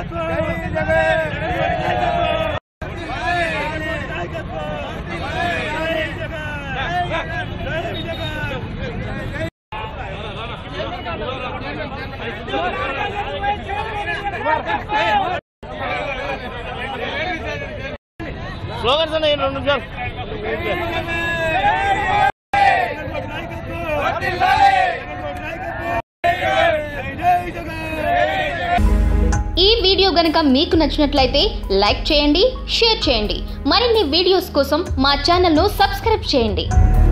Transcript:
slogans ఉన్నాయి రెండు నిమిషాలు ఈ వీడియో గనక మీకు నచ్చినట్లయితే లైక్ చేయండి షేర్ చేయండి మరిన్ని వీడియోస్ కోసం మా ఛానల్ను సబ్స్క్రైబ్ చేయండి